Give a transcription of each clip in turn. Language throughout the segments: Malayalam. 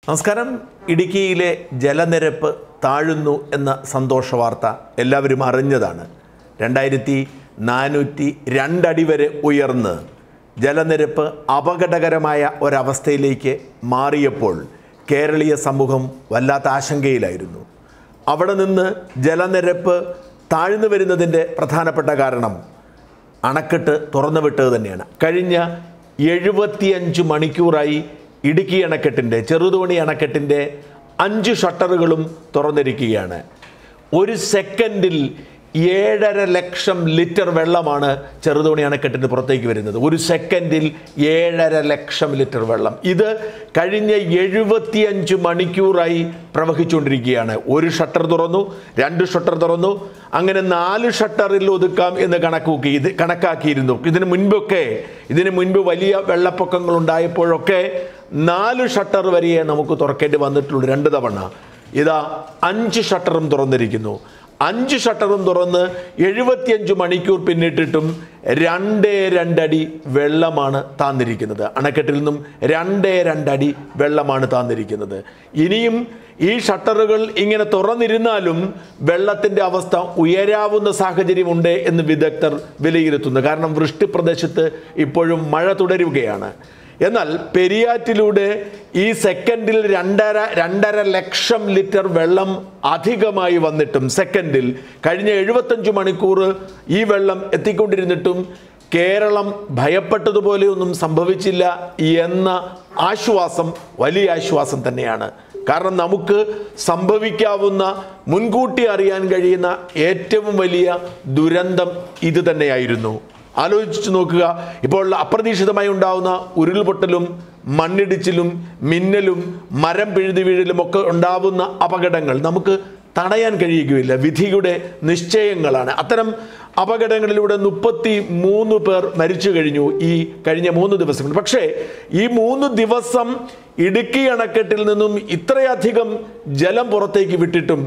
നമസ്കാരം ഇടുക്കിയിലെ ജലനിരപ്പ് താഴുന്നു എന്ന സന്തോഷ വാർത്ത എല്ലാവരും അറിഞ്ഞതാണ് രണ്ടായിരത്തി നാനൂറ്റി രണ്ടടി വരെ ഉയർന്ന് ജലനിരപ്പ് അപകടകരമായ ഒരവസ്ഥയിലേക്ക് മാറിയപ്പോൾ കേരളീയ സമൂഹം വല്ലാത്ത ആശങ്കയിലായിരുന്നു അവിടെ നിന്ന് ജലനിരപ്പ് താഴ്ന്നു വരുന്നതിൻ്റെ പ്രധാനപ്പെട്ട കാരണം അണക്കെട്ട് തുറന്നു വിട്ടത് തന്നെയാണ് കഴിഞ്ഞ എഴുപത്തിയഞ്ച് മണിക്കൂറായി ഇടുക്കി അണക്കെട്ടിൻ്റെ ചെറുതോണി അണക്കെട്ടിൻ്റെ അഞ്ച് ഷട്ടറുകളും തുറന്നിരിക്കുകയാണ് ഒരു സെക്കൻഡിൽ ഏഴര ലക്ഷം ലിറ്റർ വെള്ളമാണ് ചെറുതോണി അണക്കെട്ടിന് പുറത്തേക്ക് വരുന്നത് ഒരു സെക്കൻഡിൽ ഏഴര ലക്ഷം ലിറ്റർ വെള്ളം ഇത് കഴിഞ്ഞ എഴുപത്തിയഞ്ച് മണിക്കൂറായി പ്രവഹിച്ചുകൊണ്ടിരിക്കുകയാണ് ഒരു ഷട്ടർ തുറന്നു രണ്ട് ഷട്ടർ തുറന്നു അങ്ങനെ നാല് ഷട്ടറിൽ ഒതുക്കാം എന്ന് കണക്കൂക്കി ഇത് കണക്കാക്കിയിരുന്നു ഇതിന് മുൻപൊക്കെ ഇതിന് മുൻപ് വലിയ വെള്ളപ്പൊക്കങ്ങൾ ഉണ്ടായപ്പോഴൊക്കെ നാല് ഷട്ടർ വരെയേ നമുക്ക് തുറക്കേണ്ടി വന്നിട്ടുള്ളൂ രണ്ട് തവണ ഇതാ അഞ്ച് ഷട്ടറും തുറന്നിരിക്കുന്നു അഞ്ച് ഷട്ടറും തുറന്ന് എഴുപത്തിയഞ്ച് മണിക്കൂർ പിന്നിട്ടിട്ടും രണ്ടേ രണ്ടടി വെള്ളമാണ് താന്നിരിക്കുന്നത് അണക്കെട്ടിൽ നിന്നും രണ്ടേ രണ്ടടി വെള്ളമാണ് താന്നിരിക്കുന്നത് ഇനിയും ഈ ഷട്ടറുകൾ ഇങ്ങനെ തുറന്നിരുന്നാലും വെള്ളത്തിൻ്റെ അവസ്ഥ ഉയരാവുന്ന സാഹചര്യമുണ്ട് എന്ന് വിദഗ്ധർ വിലയിരുത്തുന്നു കാരണം വൃഷ്ടി പ്രദേശത്ത് ഇപ്പോഴും മഴ തുടരുകയാണ് എന്നാൽ പെരിയാറ്റിലൂടെ ഈ സെക്കൻഡിൽ രണ്ടര രണ്ടര ലക്ഷം ലിറ്റർ വെള്ളം അധികമായി വന്നിട്ടും സെക്കൻഡിൽ കഴിഞ്ഞ എഴുപത്തഞ്ച് മണിക്കൂർ ഈ വെള്ളം എത്തിക്കൊണ്ടിരുന്നിട്ടും കേരളം ഭയപ്പെട്ടതുപോലെയൊന്നും സംഭവിച്ചില്ല എന്ന ആശ്വാസം വലിയ ആശ്വാസം തന്നെയാണ് കാരണം നമുക്ക് സംഭവിക്കാവുന്ന മുൻകൂട്ടി അറിയാൻ കഴിയുന്ന ഏറ്റവും വലിയ ദുരന്തം ഇത് തന്നെയായിരുന്നു ആലോചിച്ചു നോക്കുക ഇപ്പോൾ അപ്രതീക്ഷിതമായി ഉണ്ടാവുന്ന ഉരുൾപൊട്ടലും മണ്ണിടിച്ചിലും മിന്നലും മരം പിഴുതി വീഴലും ഒക്കെ ഉണ്ടാവുന്ന അപകടങ്ങൾ നമുക്ക് തടയാൻ കഴിയുകയില്ല വിധിയുടെ നിശ്ചയങ്ങളാണ് അത്തരം അപകടങ്ങളിലൂടെ മുപ്പത്തി മൂന്ന് പേർ മരിച്ചു കഴിഞ്ഞു ഈ കഴിഞ്ഞ മൂന്ന് ദിവസം കൊണ്ട് പക്ഷേ ഈ മൂന്ന് ദിവസം ഇടുക്കി അണക്കെട്ടിൽ നിന്നും ഇത്രയധികം ജലം പുറത്തേക്ക് വിട്ടിട്ടും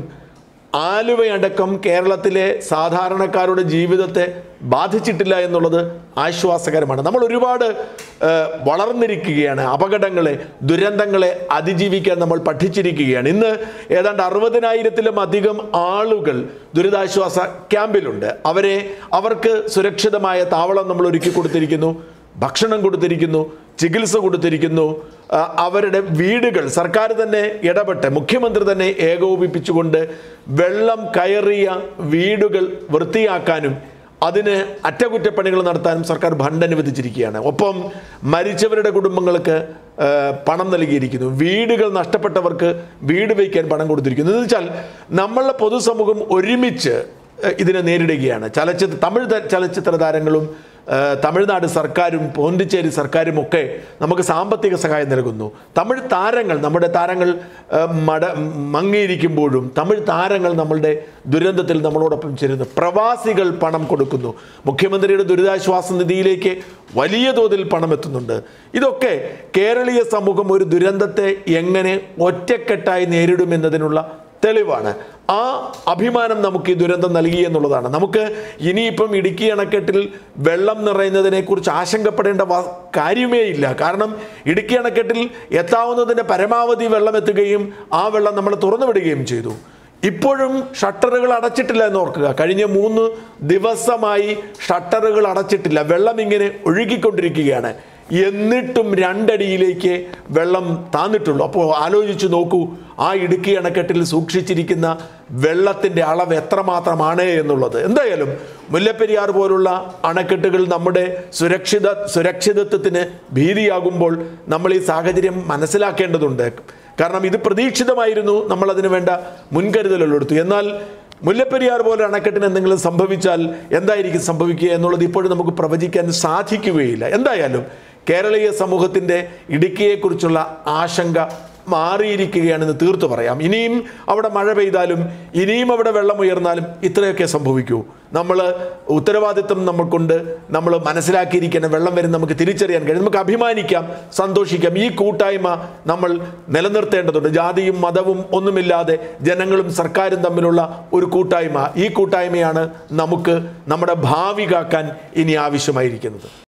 ആലുവയടക്കം കേരളത്തിലെ സാധാരണക്കാരുടെ ജീവിതത്തെ ബാധിച്ചിട്ടില്ല എന്നുള്ളത് ആശ്വാസകരമാണ് നമ്മൾ ഒരുപാട് ഏഹ്, വളർന്നിരിക്കുകയാണ് അപകടങ്ങളെ ദുരന്തങ്ങളെ അതിജീവിക്കാൻ നമ്മൾ പഠിച്ചിരിക്കുകയാണ് ഇന്ന് ഏതാണ്ട് അറുപതിനായിരത്തിലും അധികം ആളുകൾ ദുരിതാശ്വാസ ക്യാമ്പിലുണ്ട് അവരെ അവർക്ക് സുരക്ഷിതമായ താവളം നമ്മൾ ഒരുക്കി കൊടുത്തിരിക്കുന്നു ഭക്ഷണം കൊടുത്തിരിക്കുന്നു ചികിത്സ കൊടുത്തിരിക്കുന്നു ആ, അവരുടെ വീടുകൾ സർക്കാർ തന്നെ ഇടപെട്ട് മുഖ്യമന്ത്രി തന്നെ ഏകോപിപ്പിച്ചുകൊണ്ട് വെള്ളം കയറിയ വീടുകൾ വൃത്തിയാക്കാനും അതിന് അറ്റകുറ്റപ്പണികൾ നടത്താനും സർക്കാർ ഫണ്ട് അനുവദിച്ചിരിക്കുകയാണ് ഒപ്പം മരിച്ചവരുടെ കുടുംബങ്ങൾക്ക് ആ, പണം നൽകിയിരിക്കുന്നു വീടുകൾ നഷ്ടപ്പെട്ടവർക്ക് വീട് വയ്ക്കാൻ പണം കൊടുത്തിരിക്കുന്നു എന്ന് വെച്ചാൽ നമ്മളുടെ പൊതുസമൂഹം ഒരുമിച്ച് ഏഹ് ഇതിനെ നേരിടുകയാണ് ചലച്ചിത്ര തമിഴ് ത- ചലച്ചിത്ര താരങ്ങളും ഏഹ് തമിഴ്നാട് സർക്കാരും പോണ്ടിച്ചേരി സർക്കാരും ഒക്കെ നമുക്ക് സാമ്പത്തിക സഹായം നൽകുന്നു തമിഴ് താരങ്ങൾ നമ്മുടെ താരങ്ങൾ ഏഹ് മട മങ്ങിയിരിക്കുമ്പോഴും തമിഴ് താരങ്ങൾ നമ്മളുടെ ദുരന്തത്തിൽ നമ്മളോടൊപ്പം ചേരുന്നു പ്രവാസികൾ പണം കൊടുക്കുന്നു മുഖ്യമന്ത്രിയുടെ ദുരിതാശ്വാസ നിധിയിലേക്ക് വലിയ തോതിൽ പണം എത്തുന്നുണ്ട് ഇതൊക്കെ കേരളീയ സമൂഹം ഒരു ദുരന്തത്തെ എങ്ങനെ ഒറ്റക്കെട്ടായി നേരിടുമെന്നതിനുള്ള തെളിവാണ് ആ അഭിമാനം നമുക്ക് ഈ ദുരന്തം നൽകി എന്നുള്ളതാണ് നമുക്ക് ഇനിയിപ്പം ഇടുക്കി അണക്കെട്ടിൽ വെള്ളം നിറയുന്നതിനെക്കുറിച്ച് ആശങ്കപ്പെടേണ്ട വ- കാര്യമേ ഇല്ല കാരണം ഇടുക്കി അണക്കെട്ടിൽ എത്താവുന്നതിൻ്റെ പരമാവധി വെള്ളം എത്തുകയും ആ വെള്ളം നമ്മൾ തുറന്നു വിടുകയും ചെയ്തു ഇപ്പോഴും ഷട്ടറുകൾ അടച്ചിട്ടില്ല എന്ന് ഓർക്കുക കഴിഞ്ഞ മൂന്ന് ദിവസമായി ഷട്ടറുകൾ അടച്ചിട്ടില്ല വെള്ളം ഇങ്ങനെ ഒഴുകിക്കൊണ്ടിരിക്കുകയാണ് എന്നിട്ടും രണ്ടടിയിലേക്ക് വെള്ളം താന്നിട്ടുള്ളൂ അപ്പോൾ ആലോചിച്ച് നോക്കൂ ആ ഇടുക്കി അണക്കെട്ടിൽ സൂക്ഷിച്ചിരിക്കുന്ന വെള്ളത്തിൻ്റെ അളവ് എത്രമാത്രമാണ് എന്നുള്ളത് എന്തായാലും മുല്ലപ്പെരിയാർ പോലുള്ള അണക്കെട്ടുകൾ നമ്മുടെ സുരക്ഷിത സുരക്ഷിതത്വത്തിന് ഭീതിയാകുമ്പോൾ നമ്മൾ ഈ സാഹചര്യം മനസ്സിലാക്കേണ്ടതുണ്ട് കാരണം ഇത് പ്രതീക്ഷിതമായിരുന്നു നമ്മൾ അതിന് വേണ്ട മുൻകരുതലുകൾ എടുത്തു എന്നാൽ മുല്ലപ്പെരിയാർ പോലെ അണക്കെട്ടിന് എന്തെങ്കിലും സംഭവിച്ചാൽ എന്തായിരിക്കും സംഭവിക്കുക എന്നുള്ളത് ഇപ്പോഴും നമുക്ക് പ്രവചിക്കാൻ സാധിക്കുകയില്ല എന്തായാലും കേരളീയ സമൂഹത്തിൻ്റെ ഇടുക്കിയെക്കുറിച്ചുള്ള ആശങ്ക മാറിയിരിക്കുകയാണെന്ന് തീർത്തു പറയാം ഇനിയും അവിടെ മഴ പെയ്താലും ഇനിയും അവിടെ വെള്ളം ഉയർന്നാലും ഇത്രയൊക്കെ സംഭവിക്കൂ നമ്മൾ ഉത്തരവാദിത്വം നമുക്കുണ്ട് നമ്മൾ മനസ്സിലാക്കിയിരിക്കുന്ന വെള്ളം വരും നമുക്ക് തിരിച്ചറിയാൻ കഴിയും നമുക്ക് അഭിമാനിക്കാം സന്തോഷിക്കാം ഈ കൂട്ടായ്മ നമ്മൾ നിലനിർത്തേണ്ടതുണ്ട് ജാതിയും മതവും ഒന്നുമില്ലാതെ ജനങ്ങളും സർക്കാരും തമ്മിലുള്ള ഒരു കൂട്ടായ്മ ഈ കൂട്ടായ്മയാണ് നമുക്ക് നമ്മുടെ ഭാവി കാക്കാൻ ഇനി ആവശ്യമായിരിക്കുന്നത്